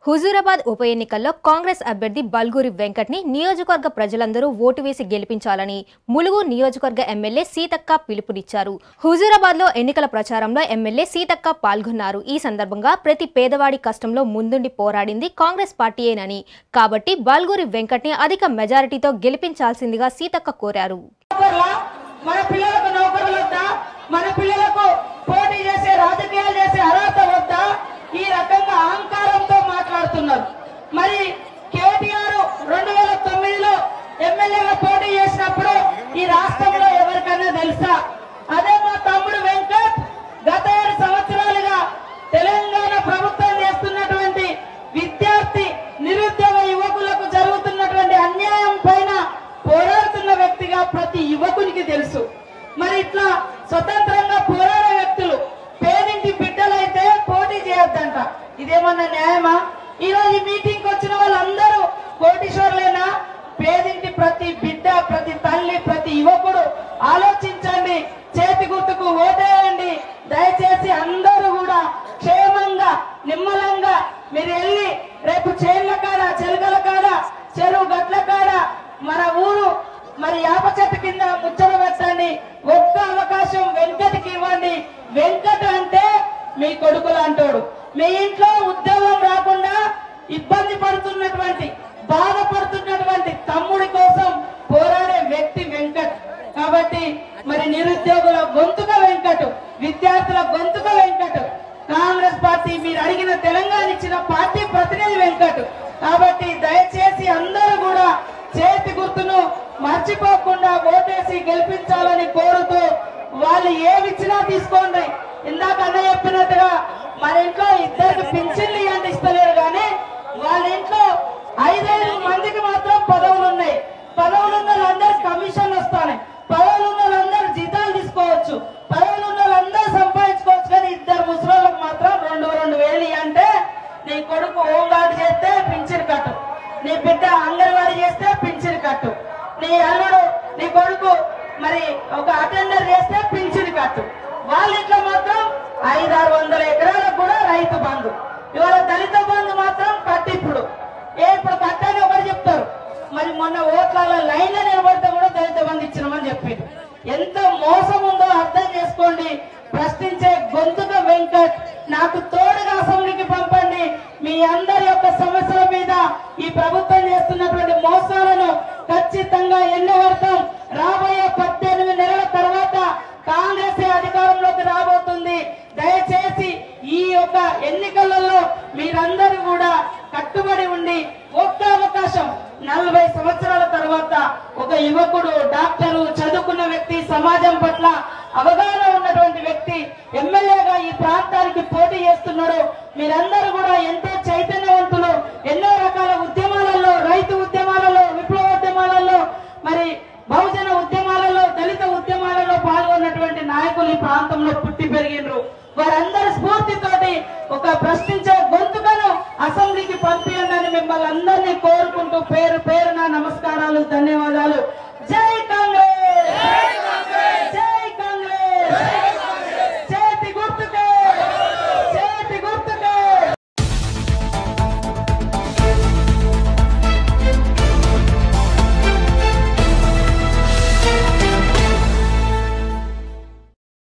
హుజూరాబాద్ ఉప ఎన్నికల్లో కాంగ్రెస్ అభ్యర్థి బల్గూరి వెంకట్ ని నియోజకవర్గ ప్రజలందరూ ఓటు వేసి గెలిపించాలని ములుగు నియోజకవర్గ ఎమ్మెల్యే సీతక్క పిలుపునిచ్చారు హుజూరాబాద్ లో ఎన్నికల ప్రచారంలో ఎమ్మెల్యే సీతక్క పాల్గొన్నారు ఈ సందర్భంగా ప్రతి పేదవాడి కష్టంలో ముందుండి పోరాడింది కాంగ్రెస్ పార్టీయేనని కాబట్టి బల్గూరి వెంకట్ ని అధిక మెజారిటీతో గెలిపించాల్సిందిగా సీతక్క కోరారు నౌకర్లా మన పిల్లలకు నౌకర్లు వద్దా మన పిల్లలకు పోటీ చేసే రాజకీయాలు చేసే అర్హత వద్దా ఈ రకంగా అహంకారంతో మాట్లాడుతున్నారు మరి కేటీఆర్ రెండు వేల తొమ్మిదిలో ఎమ్మెల్యేగా పోటీ చేసినప్పుడు ఈ రాష్ట్రంలో ఎవరికైనా తెలుసా అదే మా తమ్ముడు వెంకట్ గత ఏడు సంవత్సరాలుగా తెలంగాణ ప్రభుత్వం చేస్తున్నటువంటి విద్యార్థి నిరుద్యోగ యువకులకు జరుగుతున్నటువంటి అన్యాయం పైన పోరాడుతున్న వ్యక్తిగా ప్రతి యువకునికి తెలుసు మరి ఇట్లా స్వతంత్రంగా పోరాడే వ్యక్తులు పేదింటి బిడ్డలైతే పోటీ చేయొద్దంట ఇదేమన్నా న్యాయమా ఈ రోజు ఈ మీటింగ్ కి వచ్చిన వాళ్ళందరూ కోటీశ్వర్లేనా పేదింటి ప్రతి బిడ్డ ప్రతి తల్లి ప్రతి యువకుడు ఆలోచించండి చేతి గుర్తుకు ఓటేయండి దయచేసి అందరూ కూడా క్షేమంగా నిమ్మలంగా మీరు వెళ్ళి రేపు చేళ్ల కాడ చెలకల కాడ చెరువు గట్ల కాడ మన ఊరు మరి యాప చెట్టు కింద ముచ్చట పెట్టండి ఒక్క అవకాశం వెంకటకి ఇవ్వండి వెంకట అంటే మీ కొడుకులు అంటాడు మీ ఇంట్లో ఉద్యోగం రాకుండా ఇబ్బంది పడుతున్నటువంటి బాధపడుతున్నటువంటి తమ్ముడి కోసం పోరాడే వ్యక్తి వెంకట్ కాబట్టి మరి నిరుద్యోగుల గొంతుక వెంకట్ విద్యార్థుల గొంతుక వెంకట్ కాంగ్రెస్ పార్టీ మీరు అడిగిన తెలంగాణ ఇచ్చిన పార్టీ ప్రతినిధి వెంకట్ కాబట్టి దయచేసి అందరూ కూడా చేతి గుర్తును మర్చిపోకుండా ఓటేసి గెలిపించాలని కోరుతూ వాళ్ళు ఏమిచ్చినా తీసుకోండి ఇందాక అన్న చెప్పినట్టుగా మన ఇంట్లో ఇద్దరికి పింఛన్లు ఇవ్వండి ఇస్తలేరు కానీ వాళ్ళ ఇంట్లో ఐదైదు మందికి మాత్రం పదవులు ఉన్నాయి పదవులు ఉన్న వాళ్ళందరూ కమిషన్ వస్తాయి పదవులు ఉన్న వాళ్ళందరూ జీతాలు తీసుకోవచ్చు పదవులు ఉన్న వాళ్ళందరూ సంపాదించుకోవచ్చు కానీ ఇద్దరు ముసలోళ్ళకి మాత్రం రెండు రెండు వేలు ఇయ్యి అంటే నీ కొడుకు హోంగార్డ్ చేస్తే పింఛన్ కట్టు నీ బిడ్డ అంగన్వాడీ చేస్తే పింఛన్ కట్టు నీ అల్లుడు నీ కొడుకు మరి ఒక అటెండర్ చేస్తే పింఛన్ కట్టు వాళ్ళ ఇంట్లో మాత్రం ఐదారు వందల ఎకరాలకు కూడా రైతు బంధు ఇవాళ దళిత బంధు మాత్రం కట్టిప్పుడు ఏ ఇప్పుడు కట్టని ఒకటి చెప్తారు మరి మొన్న ఓట్ల లైన్లో నిలబడితే కూడా దళిత బంధు ఇచ్చినామని చెప్పిండు ఎంత మోసం ఉందో అర్థం చేసుకోండి ప్రశ్నించే గొంతుక వెంకట్ నాకు తోడుగా అసెంబ్లీకి పంపండి మీ అందరి యొక్క సమస్యల మీద ఈ ప్రభుత్వం చేస్తున్నటువంటి మోసాలను ఖచ్చితంగా ఎన్నవడతాం రాబోయే పద్దెనిమిది నెలల తర్వాత కాంగ్రెస్ అధికారంలోకి రాబోతుంది దయచేసి ఈ యొక్క ఎన్నికలలో మీరందరూ కూడా కట్టుబడి ఉండి ఒక్క అవకాశం నలభై సంవత్సరాల తర్వాత ఒక యువకుడు డాక్టరు చదువుకున్న వ్యక్తి సమాజం పట్ల అవగాహన ఉన్నటువంటి వ్యక్తి ఎమ్మెల్యేగా ఈ ప్రాంతానికి పోటీ చేస్తున్నాడు మీరందరూ కూడా ఎంతో చైతన్యవంతులు ఎన్నో రకాల ఉద్యమాలలో రైతు ఉద్యమాలలో విప్లవ ఉద్యమాలలో మరి బహుజన ఉద్యమాలలో దళిత ఉద్యమాలలో పాల్గొన్నటువంటి నాయకులు ఈ ప్రాంతంలో పుట్టి పెరిగినరు వారందరి స్ఫూర్తితోటి ఒక ప్రశ్నించే గొంతుకను అసెంబ్లీకి పంపించండి మిమ్మల్ని అందరినీ కోరుకుంటూ పేరు పేరున నమస్కారాలు ధన్యవాదాలు